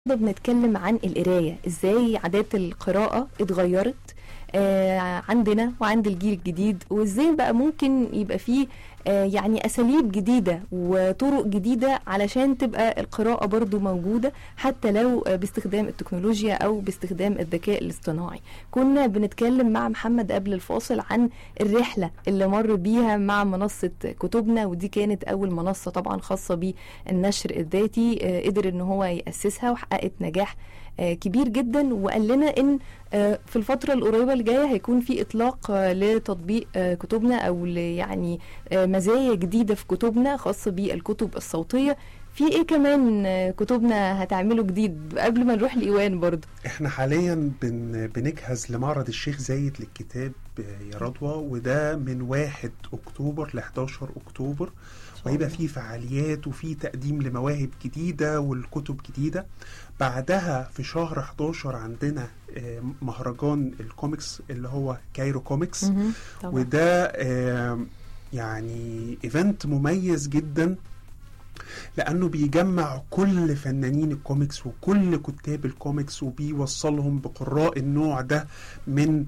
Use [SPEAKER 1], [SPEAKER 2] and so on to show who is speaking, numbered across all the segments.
[SPEAKER 1] النهارده بنتكلم عن القرايه ازاي عادات القراءه اتغيرت آه عندنا وعند الجيل الجديد وازاي بقى ممكن يبقى فيه آه يعني اساليب جديده وطرق جديده علشان تبقى القراءه برضو موجوده حتى لو آه باستخدام التكنولوجيا او باستخدام الذكاء الاصطناعي كنا بنتكلم مع محمد قبل الفاصل عن الرحله اللي مر بيها مع منصه كتبنا ودي كانت اول منصه طبعا خاصه بالنشر الذاتي آه قدر ان هو ياسسها وحققت نجاح آه كبير جدا وقال لنا ان آه في الفتره القريبه اللي جايه هيكون في اطلاق آه لتطبيق كتبنا او يعني مزايا جديده في كتبنا خاصه بالكتب الصوتيه في ايه كمان كتبنا هتعمله جديد قبل ما نروح لايوان برضو
[SPEAKER 2] احنا حاليا بن بنجهز لمعرض الشيخ زايد للكتاب يا رضوى وده من 1 اكتوبر ل 11 اكتوبر وهيبقى فيه فعاليات وفيه تقديم لمواهب جديده والكتب جديده بعدها في شهر 11 عندنا مهرجان الكوميكس اللي هو كايرو كوميكس وده يعني ايفنت مميز جدا لانه بيجمع كل فنانين الكوميكس وكل كتاب الكوميكس وبيوصلهم بقراء النوع ده من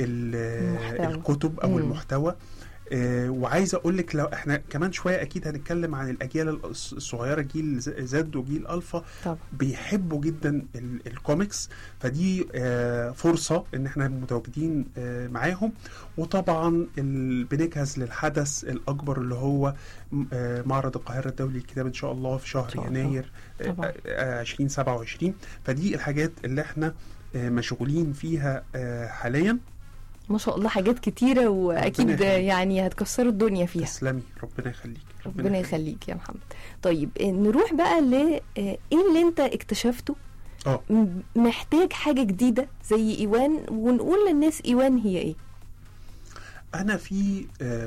[SPEAKER 2] الكتب او مم. المحتوى آه وعايز اقول لك لو احنا كمان شويه اكيد هنتكلم عن الاجيال الصغيره جيل زد وجيل الفا طبعا. بيحبوا جدا الكوميكس فدي آه فرصه ان احنا متواجدين آه معاهم وطبعا بنجهز للحدث الاكبر اللي هو آه معرض القاهره الدولي للكتاب ان شاء الله في شهر يناير آه 2027 فدي الحاجات اللي احنا آه مشغولين فيها آه حاليا
[SPEAKER 1] ما شاء الله حاجات كتيرة وأكيد يعني هتكسروا الدنيا فيها
[SPEAKER 2] تسلمي ربنا يخليك
[SPEAKER 1] ربنا, ربنا يخليك يا محمد طيب نروح بقى ل ايه اللي انت اكتشفته
[SPEAKER 2] اه
[SPEAKER 1] محتاج حاجة جديدة زي ايوان ونقول للناس ايوان هي ايه
[SPEAKER 2] انا في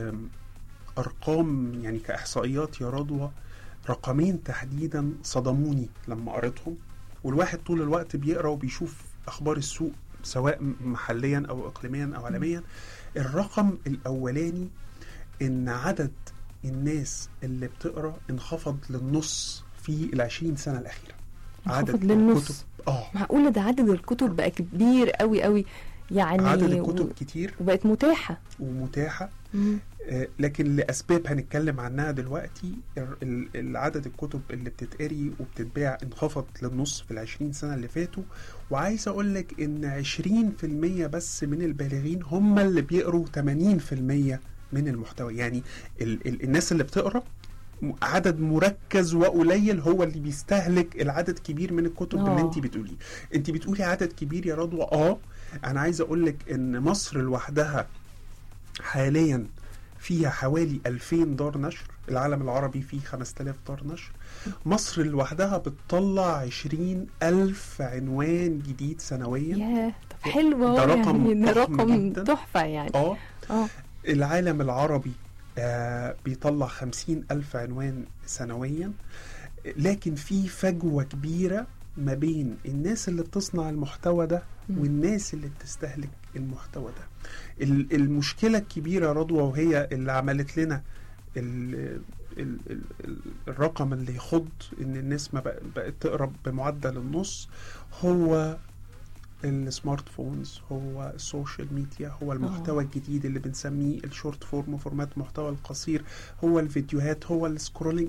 [SPEAKER 2] ارقام يعني كاحصائيات يا رضوى رقمين تحديدا صدموني لما قريتهم والواحد طول الوقت بيقرا وبيشوف اخبار السوق سواء محليا او اقليميا او عالميا الرقم الاولاني ان عدد الناس اللي بتقرا انخفض للنص في العشرين سنه الاخيره
[SPEAKER 1] عدد للنص الكتب اه معقوله ده عدد الكتب بقى كبير قوي قوي يعني
[SPEAKER 2] عدد الكتب و... كتير
[SPEAKER 1] وبقت متاحه
[SPEAKER 2] ومتاحه آه لكن لاسباب هنتكلم عنها دلوقتي العدد الكتب اللي بتتقري وبتتباع انخفض للنص في العشرين سنه اللي فاتوا وعايز اقول لك ان 20% بس من البالغين هم اللي بيقروا 80% من المحتوى يعني ال ال الناس اللي بتقرا عدد مركز وقليل هو اللي بيستهلك العدد كبير من الكتب أوه. اللي انت بتقوليه انت بتقولي عدد كبير يا رضوى اه انا عايز اقول لك ان مصر لوحدها حاليا فيها حوالي 2000 دار نشر العالم العربي فيه 5000 دار نشر مصر لوحدها بتطلع 20 ألف عنوان جديد سنويا
[SPEAKER 1] ياه طب حلو
[SPEAKER 2] ده رقم
[SPEAKER 1] يعني رقم تحفة يعني
[SPEAKER 2] اه اه العالم العربي آه بيطلع 50 ألف عنوان سنويا لكن في فجوة كبيرة ما بين الناس اللي بتصنع المحتوى ده والناس اللي بتستهلك المحتوى ده المشكله الكبيره رضوى وهي اللي عملت لنا ال ال ال الرقم اللي يخض ان الناس ما بقت تقرا بمعدل النص هو السمارت فونز هو السوشيال ميديا هو المحتوى الجديد اللي بنسميه الشورت فورم فورمات المحتوى القصير هو الفيديوهات هو السكرولينج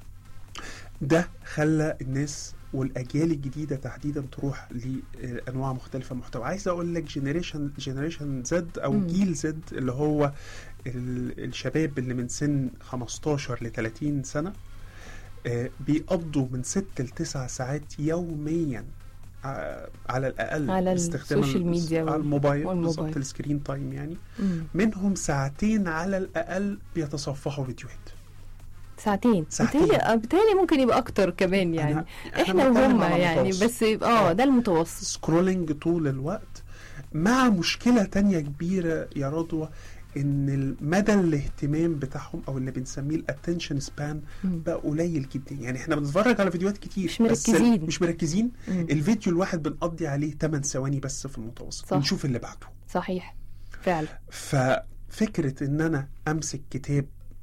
[SPEAKER 2] ده خلى الناس والاجيال الجديده تحديدا تروح لانواع مختلفه محتوى عايز اقول لك جنريشن جنريشن زد او مم. جيل زد اللي هو الشباب اللي من سن 15 ل 30 سنه آه بيقضوا من 6 ل 9 ساعات يوميا على الاقل
[SPEAKER 1] على السوشيال ميديا
[SPEAKER 2] على الموبايل بالظبط السكرين تايم يعني مم. منهم ساعتين على الاقل بيتصفحوا فيديوهات
[SPEAKER 1] ساعتين
[SPEAKER 2] ساعتين
[SPEAKER 1] بالتالي ممكن يبقى اكتر كمان يعني
[SPEAKER 2] أنا
[SPEAKER 1] احنا وهم يعني بس اه ده المتوسط
[SPEAKER 2] سكرولينج طول الوقت مع مشكلة تانية كبيرة يا رضوى ان مدى الاهتمام بتاعهم او اللي بنسميه الاتنشن سبان بقى قليل جدا يعني احنا بنتفرج على فيديوهات كتير
[SPEAKER 1] مش مركزين
[SPEAKER 2] مش مركزين مم. الفيديو الواحد بنقضي عليه 8 ثواني بس في المتوسط
[SPEAKER 1] صح.
[SPEAKER 2] نشوف اللي بعده
[SPEAKER 1] صحيح فعلا
[SPEAKER 2] ففكرة ان انا امسك كتاب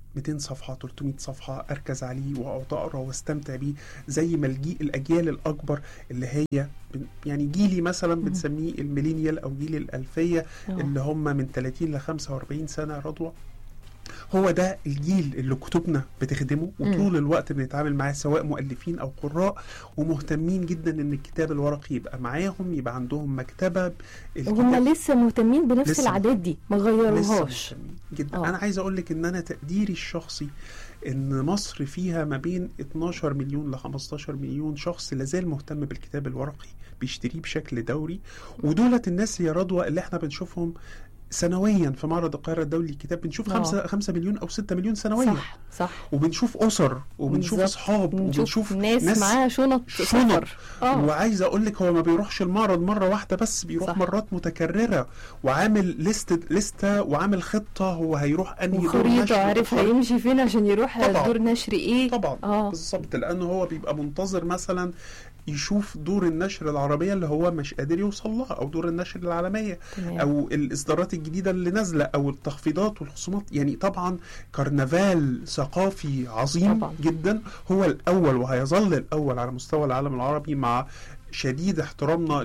[SPEAKER 2] 200 صفحه 300 صفحه اركز عليه واقعد اقرا واستمتع بيه زي ما الجي الاجيال الاكبر اللي هي بن- يعني جيلي مثلا
[SPEAKER 1] مم.
[SPEAKER 2] بنسميه الميلينيال او جيل الالفيه
[SPEAKER 1] آه.
[SPEAKER 2] اللي هم من 30 ل 45 سنه يا رضوى هو ده الجيل اللي كتبنا بتخدمه وطول الوقت بنتعامل معاه سواء مؤلفين او قراء ومهتمين جدا ان الكتاب الورقي يبقى معاهم يبقى عندهم مكتبه
[SPEAKER 1] وهم لسه مهتمين بنفس
[SPEAKER 2] لسه-
[SPEAKER 1] العادات دي ما
[SPEAKER 2] لسه
[SPEAKER 1] غيروهاش
[SPEAKER 2] مهتمين جدا
[SPEAKER 1] آه.
[SPEAKER 2] انا عايز اقول لك ان انا تقديري الشخصي ان مصر فيها ما بين 12 مليون ل 15 مليون شخص لازال مهتم بالكتاب الورقي بيشتريه بشكل دوري ودولت الناس يا رضوى اللي احنا بنشوفهم سنويا في معرض القاهره الدولي للكتاب بنشوف
[SPEAKER 1] آه.
[SPEAKER 2] 5 5 مليون او 6 مليون سنويا
[SPEAKER 1] صح صح
[SPEAKER 2] وبنشوف اسر وبنشوف
[SPEAKER 1] بالظبط.
[SPEAKER 2] اصحاب
[SPEAKER 1] نشوف
[SPEAKER 2] وبنشوف
[SPEAKER 1] ناس,
[SPEAKER 2] ناس
[SPEAKER 1] معاها شنط
[SPEAKER 2] شنط.
[SPEAKER 1] سفر اه
[SPEAKER 2] وعايز اقول لك هو ما بيروحش المعرض مره واحده بس بيروح
[SPEAKER 1] صح.
[SPEAKER 2] صح. مرات متكرره وعامل لست لسته وعامل خطه هو هيروح انهي دور
[SPEAKER 1] وخريطة
[SPEAKER 2] نشر
[SPEAKER 1] عارف
[SPEAKER 2] وخريطة.
[SPEAKER 1] هيمشي فين عشان يروح
[SPEAKER 2] طبعاً.
[SPEAKER 1] دور نشر ايه
[SPEAKER 2] طبعا
[SPEAKER 1] اه
[SPEAKER 2] بالظبط لانه هو بيبقى منتظر مثلا يشوف دور النشر العربيه اللي هو مش قادر يوصل لها او دور النشر العالميه
[SPEAKER 1] تمام
[SPEAKER 2] او الاصدارات الجديده اللي نازله او التخفيضات والخصومات يعني طبعا كرنفال ثقافي عظيم
[SPEAKER 1] طبعاً.
[SPEAKER 2] جدا هو الاول وهيظل الاول على مستوى العالم العربي مع شديد احترامنا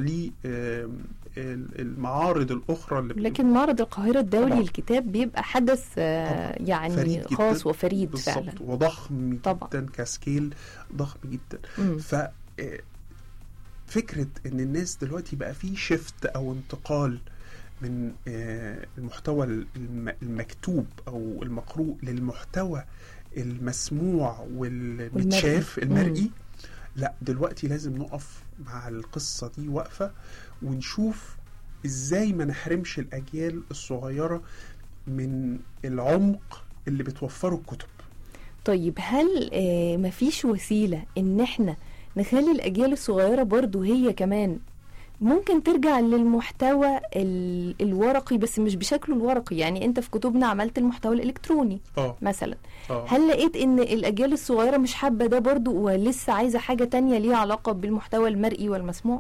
[SPEAKER 2] للمعارض الاخرى اللي بتبقى
[SPEAKER 1] لكن معرض القاهرة الدولي
[SPEAKER 2] طبعاً.
[SPEAKER 1] للكتاب بيبقى حدث آه،
[SPEAKER 2] طبعاً.
[SPEAKER 1] يعني
[SPEAKER 2] فريد جداً.
[SPEAKER 1] خاص وفريد فعلا
[SPEAKER 2] بالظبط وضخم
[SPEAKER 1] طبعاً.
[SPEAKER 2] جدا كسكيل ضخم جدا
[SPEAKER 1] مم.
[SPEAKER 2] ف آه، فكره ان الناس دلوقتي بقى في شيفت او انتقال من آه، المحتوى الم- المكتوب او المقروء للمحتوى المسموع والمتشاف
[SPEAKER 1] والمرئي.
[SPEAKER 2] المرئي لا دلوقتي لازم نقف مع القصه دي وقفه ونشوف ازاي ما نحرمش الاجيال الصغيره من العمق اللي بتوفره الكتب
[SPEAKER 1] طيب هل آه، مفيش وسيلة ان احنا نخلي الاجيال الصغيرة برضو هي كمان ممكن ترجع للمحتوى ال- الورقي بس مش بشكله الورقي يعني انت في كتبنا عملت المحتوى الالكتروني
[SPEAKER 2] اه
[SPEAKER 1] مثلا
[SPEAKER 2] اه
[SPEAKER 1] هل لقيت ان الاجيال الصغيرة مش حابة ده برضو ولسه عايزة حاجة تانية ليها علاقة بالمحتوى المرئي والمسموع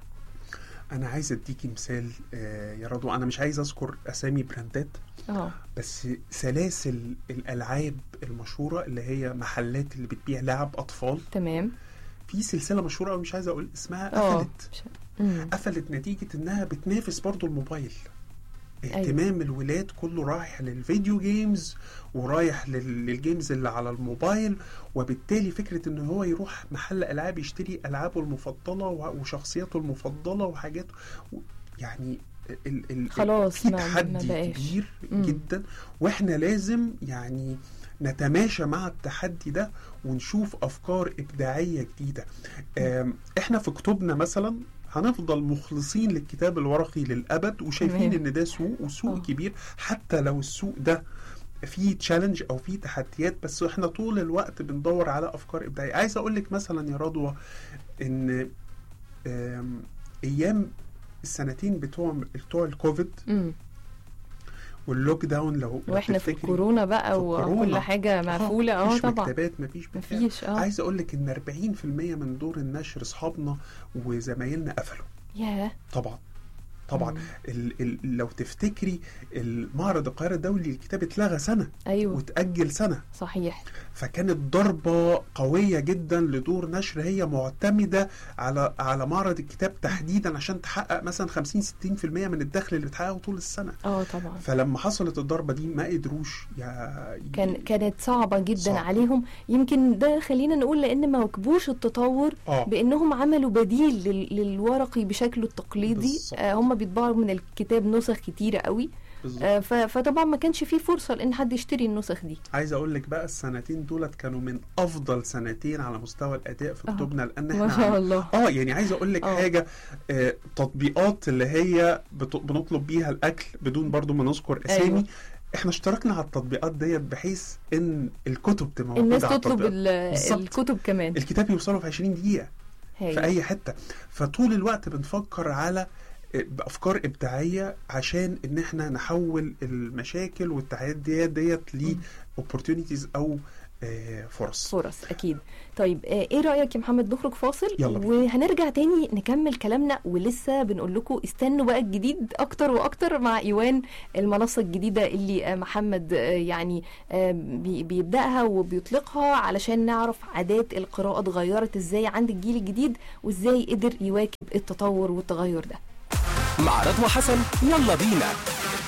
[SPEAKER 2] انا عايز اديكي مثال آه، يا رضوى انا مش عايز اذكر اسامي براندات
[SPEAKER 1] اه
[SPEAKER 2] بس سلاسل الالعاب المشهوره اللي هي محلات اللي بتبيع لعب اطفال
[SPEAKER 1] تمام
[SPEAKER 2] في سلسله مشهوره أوي مش عايز اقول اسمها
[SPEAKER 1] اه
[SPEAKER 2] قفلت
[SPEAKER 1] مش- مم.
[SPEAKER 2] قفلت نتيجه انها بتنافس برضو الموبايل اهتمام الولاد كله رايح للفيديو جيمز ورايح لل- للجيمز اللي على الموبايل وبالتالي فكرة ان هو يروح محل العاب يشتري العابه المفضلة و- وشخصياته المفضلة وحاجاته و- يعني ال ال
[SPEAKER 1] خلاص
[SPEAKER 2] في
[SPEAKER 1] ما- ما
[SPEAKER 2] تحدي
[SPEAKER 1] بقاش.
[SPEAKER 2] كبير
[SPEAKER 1] مم.
[SPEAKER 2] جدا واحنا لازم يعني نتماشى مع التحدي ده ونشوف افكار ابداعيه جديده آم، احنا في كتبنا مثلا هنفضل مخلصين للكتاب الورقي للابد وشايفين
[SPEAKER 1] تمام.
[SPEAKER 2] ان ده سوق وسوق
[SPEAKER 1] آه.
[SPEAKER 2] كبير حتى لو السوق ده فيه تشالنج او فيه تحديات بس احنا طول الوقت بندور على افكار ابداعيه عايز اقول لك مثلا يا رضوى ان آم، ايام السنتين بتوع بتوع الكوفيد
[SPEAKER 1] مم.
[SPEAKER 2] واللوك داون لو لو
[SPEAKER 1] واحنا في
[SPEAKER 2] تفتكري،
[SPEAKER 1] الكورونا
[SPEAKER 2] في
[SPEAKER 1] بقى وكل
[SPEAKER 2] الكورونا.
[SPEAKER 1] حاجة مقفولة اه
[SPEAKER 2] مفيش
[SPEAKER 1] طبعا
[SPEAKER 2] مكتبات مفيش بتاع.
[SPEAKER 1] مفيش اه
[SPEAKER 2] عايز اقول لك ان 40% من دور النشر اصحابنا وزمايلنا قفلوا
[SPEAKER 1] ياه
[SPEAKER 2] طبعا طبعا
[SPEAKER 1] مم.
[SPEAKER 2] ال ال لو تفتكري المعرض القاهره الدولي للكتاب اتلغى سنه
[SPEAKER 1] ايوه
[SPEAKER 2] وتاجل سنه
[SPEAKER 1] صحيح
[SPEAKER 2] فكانت ضربه قويه جدا لدور نشر هي معتمده على على معرض الكتاب تحديدا عشان تحقق مثلا 50 60% من الدخل اللي بتحققه طول السنه
[SPEAKER 1] اه طبعا
[SPEAKER 2] فلما حصلت الضربه دي ما قدروش يا
[SPEAKER 1] كان كانت صعبة جدا
[SPEAKER 2] صعبة.
[SPEAKER 1] عليهم يمكن ده خلينا نقول لان ما واكبوش التطور
[SPEAKER 2] اه
[SPEAKER 1] بانهم عملوا بديل لل- للورقي بشكله التقليدي
[SPEAKER 2] بالظبط.
[SPEAKER 1] آه هم بيطبعوا من الكتاب نسخ كتيرة قوي
[SPEAKER 2] بالظبط
[SPEAKER 1] آه ف- فطبعا ما كانش فيه فرصة لان حد يشتري النسخ دي
[SPEAKER 2] عايز اقول لك بقى السنتين دولت كانوا من افضل سنتين على مستوى الاداء في
[SPEAKER 1] آه.
[SPEAKER 2] كتبنا لان احنا
[SPEAKER 1] ما شاء
[SPEAKER 2] عم-
[SPEAKER 1] الله
[SPEAKER 2] اه يعني عايز اقول لك
[SPEAKER 1] آه.
[SPEAKER 2] حاجه آه تطبيقات اللي هي بت- بنطلب بيها الاكل بدون برضو ما نذكر اسامي
[SPEAKER 1] أيوة.
[SPEAKER 2] احنا اشتركنا على التطبيقات ديت بحيث ان الكتب تبقى موجوده
[SPEAKER 1] الناس
[SPEAKER 2] على
[SPEAKER 1] تطلب
[SPEAKER 2] التطبيقات.
[SPEAKER 1] ال-
[SPEAKER 2] بالظبط.
[SPEAKER 1] الكتب كمان
[SPEAKER 2] الكتاب يوصله في 20 دقيقه
[SPEAKER 1] هاي.
[SPEAKER 2] في اي حته فطول الوقت بنفكر على بافكار ابداعيه عشان ان احنا نحول المشاكل والتحديات ديت ل opportunities او آه، فرص
[SPEAKER 1] فرص اكيد طيب آه، ايه رايك يا محمد نخرج فاصل
[SPEAKER 2] يلا بينا.
[SPEAKER 1] وهنرجع تاني نكمل كلامنا ولسه بنقول لكم استنوا بقى الجديد اكتر واكتر مع ايوان المنصه الجديده اللي آه، محمد آه، يعني آه، بي- بيبداها وبيطلقها علشان نعرف عادات القراءه اتغيرت ازاي عند الجيل الجديد وازاي قدر يواكب التطور والتغير ده
[SPEAKER 3] مع رضوى حسن يلا بينا